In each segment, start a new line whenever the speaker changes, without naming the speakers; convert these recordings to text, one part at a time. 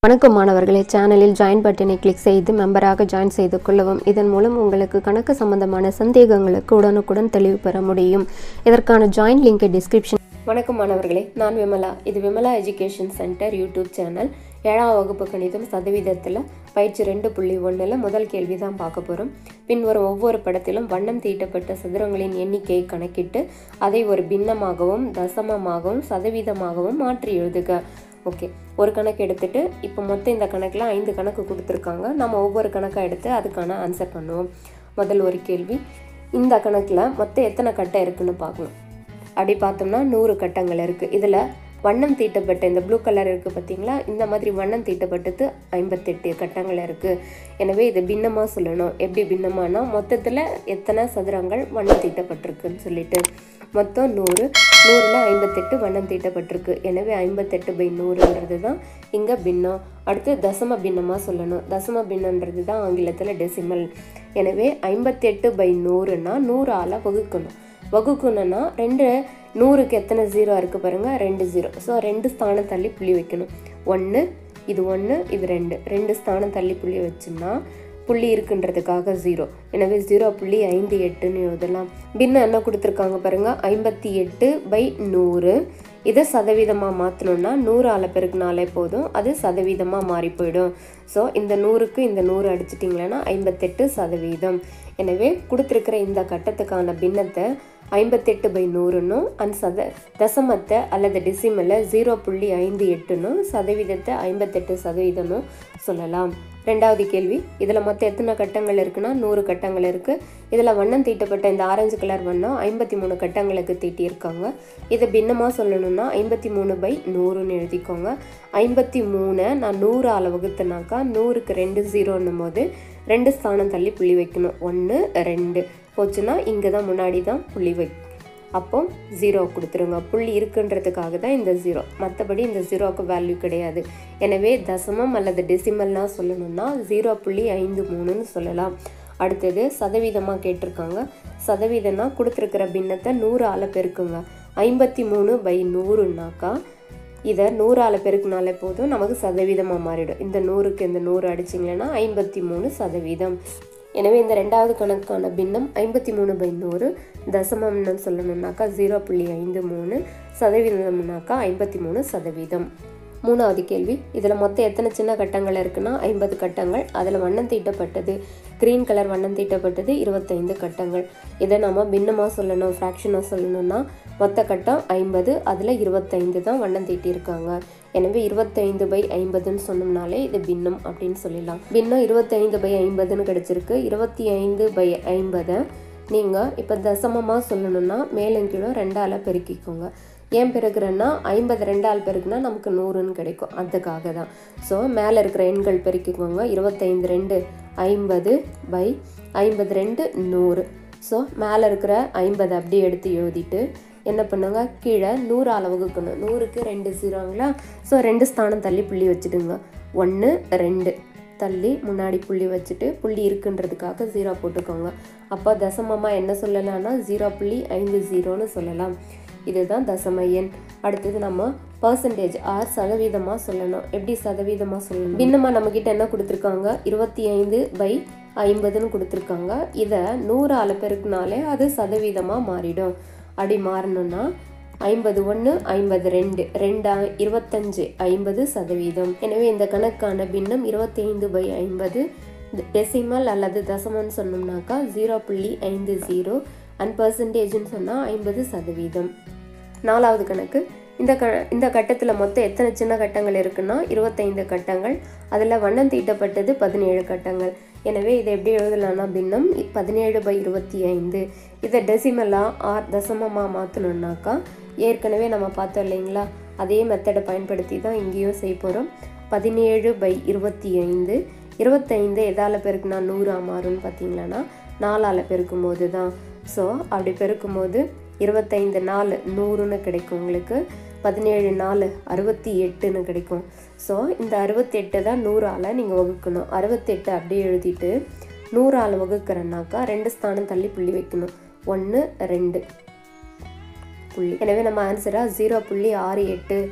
வணக்கம் மாணவர்களே சேனலில் ஜாயின் பட்டனை கிளிக் செய்து மெம்பராக ஜாயின் செய்து கொள்ளவும் இதன் மூலம் உங்களுக்கு கணக்கு சம்பந்தமான சந்தேகங்களுக்கு உடனுக்குடன் தெளிவு பெற முடியும் இதற்கான ஜாயின் லிங்கை டிஸ்கிரிப்ஷன் வணக்கம் மாணவர்களே நான் விமலா இது Vimala education centre YouTube channel ஏழாம் வகுப்பு கணிதம் சதவீதத்தில் பயிற்சி ரெண்டு புள்ளி ஒன்றில் முதல் கேள்வி தான் பார்க்க போகிறோம் பின்வரும் ஒவ்வொரு படத்திலும் வண்ணம் தீட்டப்பட்ட சதுரங்களின் எண்ணிக்கையை கணக்கிட்டு அதை ஒரு பின்னமாகவும் தசமமாகவும் சதவீதமாகவும் மாற்றி எழுதுக ஓகே ஒரு கணக்கு எடுத்துட்டு இப்போ மொத்தம் இந்த கணக்கில் ஐந்து கணக்கு கொடுத்துருக்காங்க நம்ம ஒவ்வொரு கணக்காக எடுத்து அதுக்கான ஆன்சர் பண்ணுவோம் முதல் ஒரு கேள்வி இந்த கணக்கில் மொத்தம் எத்தனை கட்டை இருக்குன்னு பார்க்கணும் அப்படி பார்த்தோம்னா நூறு கட்டங்கள் இருக்குது இதில் வண்ணம் தீட்டப்பட்ட இந்த ப்ளூ கலர் இருக்குது பார்த்தீங்களா இந்த மாதிரி வண்ணம் தீட்டப்பட்டது ஐம்பத்தெட்டு கட்டங்கள் இருக்குது எனவே இது பின்னமாக சொல்லணும் எப்படி பின்னமானா மொத்தத்தில் எத்தனை சதுரங்கள் வண்ணம் தீட்டப்பட்டிருக்குன்னு சொல்லிட்டு மொத்தம் நூறு நூறில் ஐம்பத்தெட்டு வண்ணம் தீட்டப்பட்டிருக்கு எனவே ஐம்பத்தெட்டு பை நூறுன்றது தான் இங்கே பின்னம் அடுத்து தசம பின்னமாக சொல்லணும் தசம பின்னன்றது தான் ஆங்கிலத்தில் டெசிமல் எனவே ஐம்பத்தெட்டு பை நூறுனா நூறால் வகுக்கணும் வகுக்கணும்னா ரெண்டு நூறுக்கு எத்தனை ஜீரோ இருக்குது பாருங்கள் ரெண்டு ஜீரோ ஸோ ரெண்டு ஸ்தானம் தள்ளி புள்ளி வைக்கணும் ஒன்று இது ஒன்று இது ரெண்டு ரெண்டு ஸ்தானம் தள்ளி புள்ளி வச்சோம்னா புள்ளி இருக்குன்றதுக்காக ஜீரோ எனவே ஜீரோ புள்ளி ஐந்து எட்டுன்னு எழுதலாம் பின்ன என்ன கொடுத்துருக்காங்க பாருங்கள் ஐம்பத்தி எட்டு பை நூறு இதை சதவீதமாக மாற்றணும்னா நூறு ஆளை பெருக்குனாலே போதும் அது சதவீதமாக மாறி போயிடும் ஸோ இந்த நூறுக்கு இந்த நூறு அடிச்சிட்டிங்களேன்னா ஐம்பத்தெட்டு சதவீதம் எனவே கொடுத்துருக்கிற இந்த கட்டத்துக்கான பின்னத்தை ஐம்பத்தெட்டு பை நூறுன்னும் அண்ட் சத தசமத்தை அல்லது டெசிமலை ஜீரோ புள்ளி ஐந்து எட்டுன்னும் சதவீதத்தை ஐம்பத்தெட்டு சதவீதம்னும் சொல்லலாம் ரெண்டாவது கேள்வி இதில் மொத்தம் எத்தனை கட்டங்கள் இருக்குன்னா நூறு கட்டங்கள் இருக்குது இதில் வண்ணம் தீட்டப்பட்ட இந்த ஆரஞ்சு கலர் வண்ணம் ஐம்பத்தி மூணு கட்டங்களுக்கு தீட்டியிருக்காங்க இதை பின்னமாக சொல்லணும்னா ஐம்பத்தி மூணு பை நூறுன்னு எழுதிக்கோங்க ஐம்பத்தி மூணை நான் நூறு ஆளை வகுத்தனாக்கா நூறுக்கு ரெண்டு ஜீரோன்னும் போது ரெண்டு ஸ்தானம் தள்ளி புள்ளி வைக்கணும் ஒன்று ரெண்டு போச்சுன்னா இங்கே தான் முன்னாடி தான் புள்ளி வை அப்போ ஜீரோ கொடுத்துருங்க புள்ளி இருக்குன்றதுக்காக தான் இந்த ஜீரோ மற்றபடி இந்த ஜீரோவுக்கு வேல்யூ கிடையாது எனவே தசமம் அல்லது டெசிமல்னா சொல்லணும்னா ஜீரோ புள்ளி ஐந்து மூணுன்னு சொல்லலாம் அடுத்தது சதவீதமாக கேட்டிருக்காங்க சதவீதம்னா கொடுத்துருக்கிற பின்னத்தை நூறு ஆளை பெருக்குங்க ஐம்பத்தி மூணு பை நூறுனாக்கா இதை நூறால் பெருக்குனாலே போதும் நமக்கு சதவீதமாக மாறிடும் இந்த நூறுக்கு இந்த நூறு அடிச்சிங்களேன்னா ஐம்பத்தி மூணு சதவீதம் எனவே இந்த ரெண்டாவது கணக்கான பின்னம் ஐம்பத்தி மூணு பை நூறு தசமம்னு சொல்லணும்னாக்கா ஜீரோ புள்ளி ஐந்து மூணு சதவீதம்னாக்கா ஐம்பத்தி மூணு சதவீதம் மூணாவது கேள்வி இதில் மொத்தம் எத்தனை சின்ன கட்டங்கள் இருக்குன்னா ஐம்பது கட்டங்கள் அதில் வண்ணம் தீட்டப்பட்டது க்ரீன் கலர் வண்ணம் தீட்டப்பட்டது இருபத்தைந்து கட்டங்கள் இதை நம்ம பின்னமாக சொல்லணும் ஃப்ராக்ஷனாக சொல்லணும்னா மொத்த கட்டம் ஐம்பது அதில் இருபத்தைந்து தான் வண்ணம் தீட்டியிருக்காங்க எனவே இருபத்தைந்து பை ஐம்பதுன்னு சொன்னோம்னாலே இது பின்னம் அப்படின்னு சொல்லிடலாம் பின்னம் இருபத்தைந்து பை ஐம்பதுன்னு கிடச்சிருக்கு இருபத்தி ஐந்து பை ஐம்பதை நீங்கள் இப்போ தசமமாக சொல்லணும்னா மேலும் கீழே ரெண்டால் பெருக்கிக்கோங்க ஏன் பெருக்கிறேன்னா ஐம்பது ரெண்டால் பெருக்குனா நமக்கு நூறுன்னு கிடைக்கும் அதுக்காக தான் ஸோ மேலே இருக்கிற எண்கள் பெருக்கிக்கோங்க இருபத்தைந்து ரெண்டு ஐம்பது பை ஐம்பது ரெண்டு நூறு ஸோ மேலே இருக்கிற ஐம்பது அப்படியே எடுத்து எழுதிட்டு என்ன பண்ணுங்க கீழே நூறு அளவுக்குக்கணும் நூறுக்கு ரெண்டு ஜீரோங்களா ஸோ ரெண்டு ஸ்தானம் தள்ளி புள்ளி வச்சுடுங்க ஒன்று ரெண்டு தள்ளி முன்னாடி புள்ளி வச்சுட்டு புள்ளி இருக்குன்றதுக்காக ஜீரோ போட்டுக்கோங்க அப்போ தசமமாக என்ன சொல்லலாம்னா ஜீரோ புள்ளி ஐந்து ஜீரோன்னு சொல்லலாம் இதுதான் தசம எண் அடுத்தது நம்ம பர்சன்டேஜ் ஆர் சதவீதமாக சொல்லணும் எப்படி சதவீதமாக சொல்லணும் பின்னமாக நம்மக்கிட்ட என்ன கொடுத்துருக்காங்க இருபத்தி ஐந்து பை ஐம்பதுன்னு கொடுத்துருக்காங்க இதை நூறு ஆளை பெருக்குனாலே அது சதவீதமாக மாறிடும் அப்படி மாறணும்னா ஐம்பது ஒன்று ஐம்பது ரெண்டு ரெண்டா இருபத்தஞ்சு ஐம்பது சதவீதம் எனவே இந்த கணக்கான பின்னம் இருபத்தைந்து பை ஐம்பது டெசிமல் அல்லது தசமம்னு சொன்னோம்னாக்கா ஜீரோ புள்ளி ஐந்து ஜீரோ அண்ட் பர்சன்டேஜ்னு சொன்னால் ஐம்பது சதவீதம் நாலாவது கணக்கு இந்த க இந்த கட்டத்தில் மொத்தம் எத்தனை சின்ன கட்டங்கள் இருக்குன்னா இருபத்தைந்து கட்டங்கள் அதில் வண்ணம் தீட்டப்பட்டது பதினேழு கட்டங்கள் எனவே இதை எப்படி எழுதலாம்னா பின்னம் பதினேழு பை இருபத்தி ஐந்து இதை டெசிமலாக ஆர் தசமமாக மாற்றணுன்னாக்கா ஏற்கனவே நம்ம பார்த்தோம் இல்லைங்களா அதே மெத்தடை பயன்படுத்தி தான் இங்கேயும் செய்ய போகிறோம் பதினேழு பை இருபத்தி ஐந்து இருபத்தைந்து எதால் பெருக்குனா நூறா மாறும்னு பார்த்தீங்களன்னா நாலால் பெருக்கும் போது தான் ஸோ அப்படி பெருக்கும்போது இருபத்தைந்து நாலு நூறுன்னு கிடைக்கும் உங்களுக்கு பதினேழு நாலு அறுபத்தி எட்டுன்னு கிடைக்கும் ஸோ இந்த அறுபத்தெட்டு தான் நூறால் நீங்கள் வகுக்கணும் அறுபத்தெட்டு அப்படியே எழுதிட்டு நூறால் வகுக்கிறனாக்கா ரெண்டு ஸ்தானம் தள்ளி புள்ளி வைக்கணும் ஒன்று ரெண்டு புள்ளி எனவே நம்ம ஆன்சராக ஜீரோ புள்ளி ஆறு எட்டு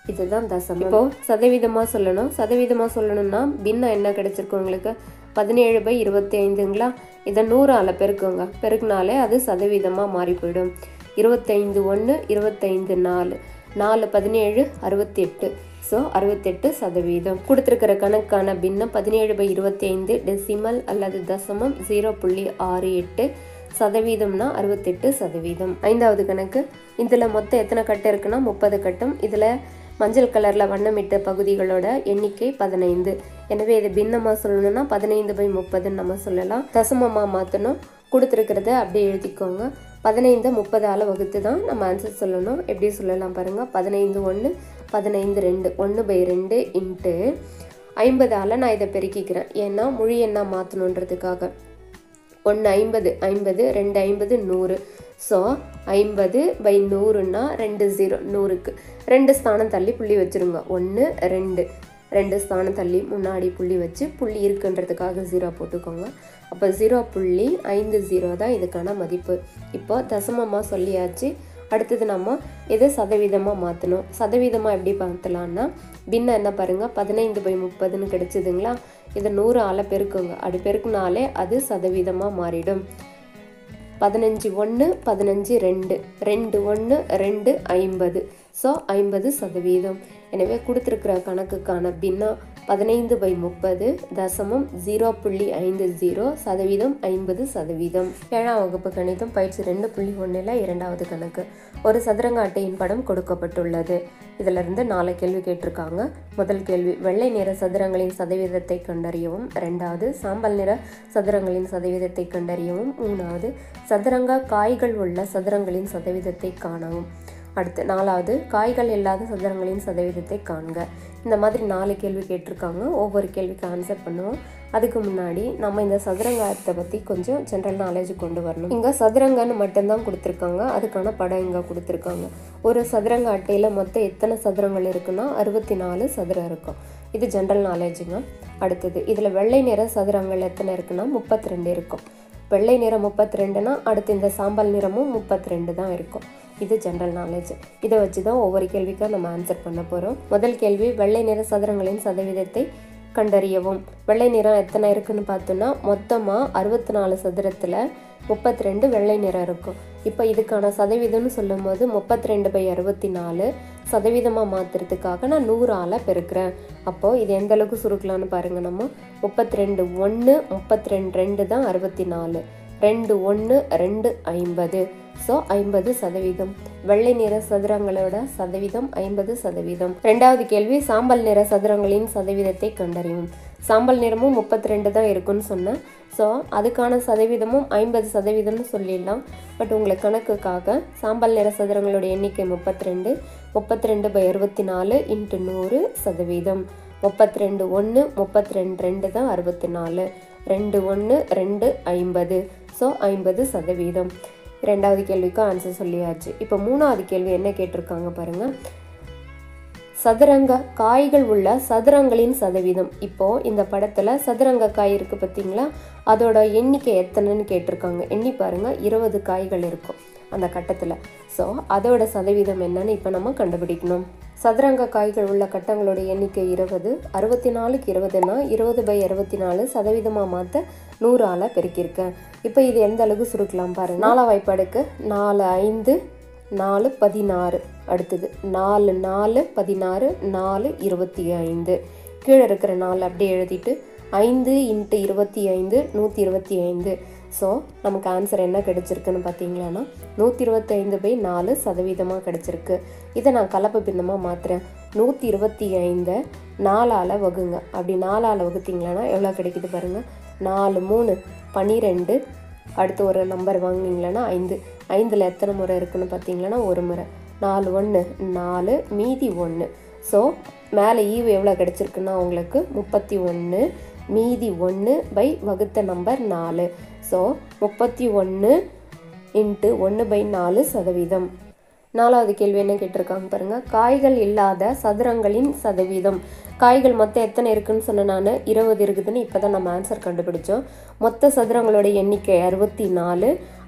இதுதான் தசமம் இப்போ சதவீதமாக சொல்லணும் சதவீதமாக சொல்லணும்னா பின்னம் என்ன கிடைச்சிருக்கு உங்களுக்கு பதினேழு பை இருபத்தி ஐந்துங்களா இதை நூறால் பெருக்குங்க பெருக்குனாலே அது சதவீதமாக மாறி போயிடும் இருபத்தைந்து ஒன்று இருபத்தைந்து நாலு நாலு பதினேழு அறுபத்தி எட்டு ஸோ அறுபத்தெட்டு சதவீதம் கொடுத்துருக்கிற கணக்கான பின்னம் பதினேழு பை இருபத்தி ஐந்து டெசிமல் அல்லது தசமம் ஜீரோ புள்ளி ஆறு எட்டு சதவீதம்னா அறுபத்தெட்டு சதவீதம் ஐந்தாவது கணக்கு இதில் மொத்தம் எத்தனை கட்டு இருக்குன்னா முப்பது கட்டும் இதில் மஞ்சள் கலரில் வண்ணமிட்ட பகுதிகளோட எண்ணிக்கை பதினைந்து எனவே இது பின்னமாக சொல்லணும்னா பதினைந்து பை முப்பதுன்னு நம்ம சொல்லலாம் தசமமாக மாற்றணும் கொடுத்துருக்கிறத அப்படியே எழுதிக்கோங்க பதினைந்து முப்பதால் வகுத்து தான் நம்ம ஆன்சர் சொல்லணும் எப்படி சொல்லலாம் பாருங்கள் பதினைந்து ஒன்று பதினைந்து ரெண்டு ஒன்று பை ரெண்டு இன்ட்டு ஐம்பதால் நான் இதை பெருக்கிக்கிறேன் ஏன்னா மொழி என்ன மாற்றணுன்றதுக்காக ஒன்று ஐம்பது ஐம்பது ரெண்டு ஐம்பது நூறு ஸோ ஐம்பது பை நூறுன்னா ரெண்டு ஜீரோ நூறுக்கு ரெண்டு ஸ்தானம் தள்ளி புள்ளி வச்சுருங்க ஒன்று ரெண்டு ரெண்டு ஸ்தானம் தள்ளி முன்னாடி புள்ளி வச்சு புள்ளி இருக்குன்றதுக்காக ஜீரோ போட்டுக்கோங்க அப்போ ஜீரோ புள்ளி ஐந்து ஜீரோ தான் இதுக்கான மதிப்பு இப்போ தசமமாக சொல்லியாச்சு அடுத்தது நம்ம இதை சதவீதமாக மாற்றணும் சதவீதமாக எப்படி மாற்றலான்னா பின்ன என்ன பாருங்கள் பதினைந்து பை முப்பதுன்னு கிடைச்சிதுங்களா இதை நூறு ஆளை பெருக்குங்க அப்படி பெருக்குனாலே அது சதவீதமாக மாறிடும் பதினஞ்சு ஒன்று பதினஞ்சு ரெண்டு ரெண்டு ஒன்று ரெண்டு ஐம்பது ஸோ ஐம்பது சதவீதம் எனவே கொடுத்துருக்கிற கணக்குக்கான பின்னா பதினைந்து பை முப்பது தசமம் ஜீரோ புள்ளி ஐந்து ஜீரோ சதவீதம் ஐம்பது சதவீதம் ஏழாம் வகுப்பு கணிதம் பயிற்சி ரெண்டு புள்ளி ஒன்றில் இரண்டாவது கணக்கு ஒரு சதுரங்க அட்டையின் படம் கொடுக்கப்பட்டுள்ளது இதிலிருந்து நாலு கேள்வி கேட்டிருக்காங்க முதல் கேள்வி வெள்ளை நிற சதுரங்களின் சதவீதத்தை கண்டறியவும் ரெண்டாவது சாம்பல் நிற சதுரங்களின் சதவீதத்தை கண்டறியவும் மூணாவது சதுரங்க காய்கள் உள்ள சதுரங்களின் சதவீதத்தை காணவும் அடுத்து நாலாவது காய்கள் இல்லாத சதுரங்களின் சதவீதத்தை காண்க இந்த மாதிரி நாலு கேள்வி கேட்டிருக்காங்க ஒவ்வொரு கேள்விக்கு ஆன்சர் பண்ணுவோம் அதுக்கு முன்னாடி நம்ம இந்த சதுரங்கத்தை பற்றி கொஞ்சம் ஜென்ரல் நாலேஜ் கொண்டு வரணும் இங்கே சதுரங்கன்னு மட்டும்தான் கொடுத்துருக்காங்க அதுக்கான படம் இங்கே கொடுத்துருக்காங்க ஒரு சதுரங்க அட்டையில் மொத்தம் எத்தனை சதுரங்கள் இருக்குன்னா அறுபத்தி நாலு சதுரம் இருக்கும் இது ஜென்ரல் நாலேஜுங்க அடுத்தது இதில் வெள்ளை நிற சதுரங்கள் எத்தனை இருக்குன்னா முப்பத்தி ரெண்டு இருக்கும் வெள்ளை நிறம் முப்பத்தி ரெண்டுனா அடுத்து இந்த சாம்பல் நிறமும் முப்பத்தி ரெண்டு தான் இருக்கும் இது ஜென்ரல் நாலேஜ் இதை வச்சு தான் ஒவ்வொரு கேள்விக்கும் நம்ம ஆன்சர் பண்ண போகிறோம் முதல் கேள்வி வெள்ளை நிற சதுரங்களின் சதவீதத்தை கண்டறியவும் வெள்ளை நிறம் எத்தனை இருக்குன்னு பார்த்தோன்னா மொத்தமாக அறுபத்தி நாலு சதுரத்தில் முப்பத்தி ரெண்டு வெள்ளை நிறம் இருக்கும் இப்போ இதுக்கான சதவீதம்னு சொல்லும்போது முப்பத்தி ரெண்டு பை அறுபத்தி நாலு சதவீதமாக மாற்றுறதுக்காக நான் நூறு ஆளை பெருக்கிறேன் அப்போது இது எந்த அளவுக்கு சுருக்கலாம்னு பாருங்கள் நம்ம முப்பத்தி ரெண்டு ஒன்று முப்பத்தி ரெண்டு ரெண்டு தான் அறுபத்தி நாலு ரெண்டு ஒன்று ரெண்டு ஐம்பது ஸோ ஐம்பது சதவீதம் வெள்ளை நிற சதுரங்களோட சதவீதம் ஐம்பது சதவீதம் ரெண்டாவது கேள்வி சாம்பல் நிற சதுரங்களின் சதவீதத்தை கண்டறியும் சாம்பல் நிறமும் முப்பத்தி ரெண்டு தான் இருக்குன்னு சொன்னேன் ஸோ அதுக்கான சதவீதமும் ஐம்பது சதவீதம்னு சொல்லிடலாம் பட் உங்களுக்கு கணக்குக்காக சாம்பல் நிற சதுரங்களோட எண்ணிக்கை முப்பத்தி ரெண்டு முப்பத்தி ரெண்டு பை அறுபத்தி நாலு இன்ட்டு நூறு சதவீதம் முப்பத்தி ரெண்டு ஒன்று முப்பத்தி ரெண்டு ரெண்டு தான் அறுபத்தி நாலு ரெண்டு ஒன்று ரெண்டு ஐம்பது ஸோ ஐம்பது சதவீதம் ரெண்டாவது கேள்விக்கும் ஆன்சர் சொல்லியாச்சு இப்போ மூணாவது கேள்வி என்ன கேட்டிருக்காங்க பாருங்க சதுரங்க காய்கள் உள்ள சதுரங்களின் சதவீதம் இப்போ இந்த படத்துல சதுரங்க காய் இருக்கு பார்த்தீங்களா அதோட எண்ணிக்கை எத்தனைன்னு கேட்டிருக்காங்க எண்ணி பாருங்க இருபது காய்கள் இருக்கும் அந்த கட்டத்தில் ஸோ அதோட சதவீதம் என்னன்னு இப்போ நம்ம கண்டுபிடிக்கணும் சதுரங்க காய்கள் உள்ள கட்டங்களோட எண்ணிக்கை இருபது அறுபத்தி நாலுக்கு இருபதுனா இருபது பை அறுபத்தி நாலு சதவீதமாக மாற்ற நூறு ஆளை பெருக்கியிருக்கேன் இப்போ இது எந்த அளவுக்கு சுருக்கலாம் பாருங்க நாலா வாய்ப்பாடுக்கு நாலு ஐந்து நாலு பதினாறு அடுத்தது நாலு நாலு பதினாறு நாலு இருபத்தி ஐந்து கீழே இருக்கிற நாலு அப்படியே எழுதிட்டு ஐந்து இன்ட்டு இருபத்தி ஐந்து நூற்றி இருபத்தி ஐந்து ஸோ நமக்கு ஆன்சர் என்ன கிடைச்சிருக்குன்னு பார்த்தீங்களான்னா நூற்றி இருபத்தைந்து பை நாலு சதவீதமாக கிடைச்சிருக்கு இதை நான் கலப்பு பின்னமாக மாற்றுறேன் நூற்றி இருபத்தி ஐந்தை நாலால் வகுங்க அப்படி நாலால் வகுத்தீங்களான்னா எவ்வளோ கிடைக்குது பாருங்கள் நாலு மூணு பன்னிரெண்டு அடுத்து ஒரு நம்பர் வாங்கினீங்களன்னா ஐந்து ஐந்தில் எத்தனை முறை இருக்குன்னு பார்த்தீங்கன்னா ஒரு முறை நாலு ஒன்று நாலு மீதி ஒன்று ஸோ மேலே ஈவு எவ்வளோ கிடச்சிருக்குன்னா உங்களுக்கு முப்பத்தி ஒன்று மீதி ஒன்று பை வகுத்த நம்பர் நாலு ஸோ முப்பத்தி ஒன்று இன்ட்டு ஒன்று பை நாலு சதவீதம் நாலாவது கேள்வி என்ன கேட்டிருக்காங்க பாருங்க காய்கள் இல்லாத சதுரங்களின் சதவீதம் காய்கள் மொத்தம் எத்தனை இருக்குன்னு சொன்ன நான் இருபது இருக்குதுன்னு இப்போ தான் நம்ம ஆன்சர் கண்டுபிடிச்சோம் மொத்த சதுரங்களோட எண்ணிக்கை அறுபத்தி நாலு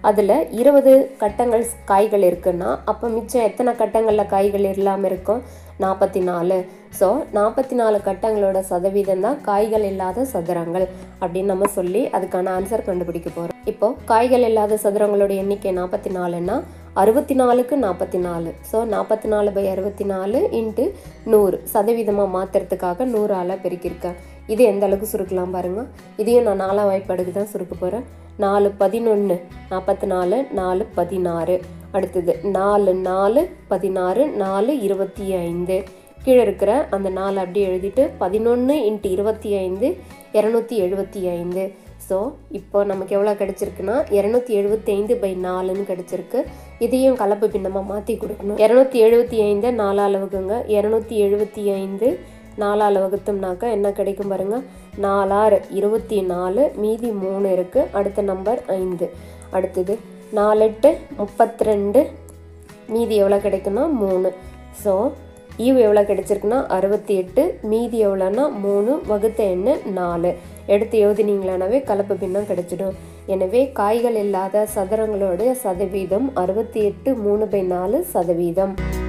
அதில் இருபது கட்டங்கள் காய்கள் இருக்குன்னா அப்போ மிச்சம் எத்தனை கட்டங்களில் காய்கள் இல்லாமல் இருக்கும் நாற்பத்தி நாலு ஸோ நாற்பத்தி நாலு கட்டங்களோட சதவீதம் தான் காய்கள் இல்லாத சதுரங்கள் அப்படின்னு நம்ம சொல்லி அதுக்கான ஆன்சர் கண்டுபிடிக்க போகிறோம் இப்போ காய்கள் இல்லாத சதுரங்களோட எண்ணிக்கை நாற்பத்தி நாலுன்னா அறுபத்தி நாலுக்கு நாற்பத்தி நாலு ஸோ நாற்பத்தி நாலு பை அறுபத்தி நாலு இன்ட்டு நூறு சதவீதமாக மாற்றுறதுக்காக நூறு ஆளாக பெருக்கியிருக்கேன் இது எந்த அளவுக்கு சுருக்கலாம் பாருங்கள் இதையும் நான் நாலாம் வாய்ப்பாடுக்கு தான் சுருக்க போகிறேன் நாலு பதினொன்று நாற்பத்தி நாலு நாலு பதினாறு அடுத்தது நாலு நாலு பதினாறு நாலு இருபத்தி ஐந்து கீழே இருக்கிற அந்த நாலு அப்படியே எழுதிட்டு பதினொன்று இன்ட்டு இருபத்தி ஐந்து இரநூத்தி எழுபத்தி ஐந்து ஸோ இப்போ நமக்கு எவ்வளோ கிடச்சிருக்குன்னா இரநூத்தி எழுபத்தி ஐந்து பை நாலுன்னு கிடச்சிருக்கு இதையும் கலப்பு பின்னமாக மாற்றி கொடுக்கணும் இரநூத்தி எழுபத்தி ஐந்து நாலால் வகுங்க இரநூத்தி எழுபத்தி ஐந்து நாலால் வகுத்தோம்னாக்கா என்ன கிடைக்கும் பாருங்க நாலாறு இருபத்தி நாலு மீதி மூணு இருக்குது அடுத்த நம்பர் ஐந்து அடுத்தது நாலெட்டு முப்பத்தி ரெண்டு மீதி எவ்வளோ கிடைக்குன்னா மூணு ஸோ ஈவு எவ்வளோ கிடைச்சிருக்குன்னா அறுபத்தி எட்டு மீதி எவ்வளோன்னா மூணு வகுத்த எண்ணு நாலு எடுத்து எழுதினீங்களானாவே கலப்பு பின்னம் கிடைச்சிடும் எனவே காய்கள் இல்லாத சதுரங்களோட சதவீதம் அறுபத்தி எட்டு மூணு பை நாலு சதவீதம்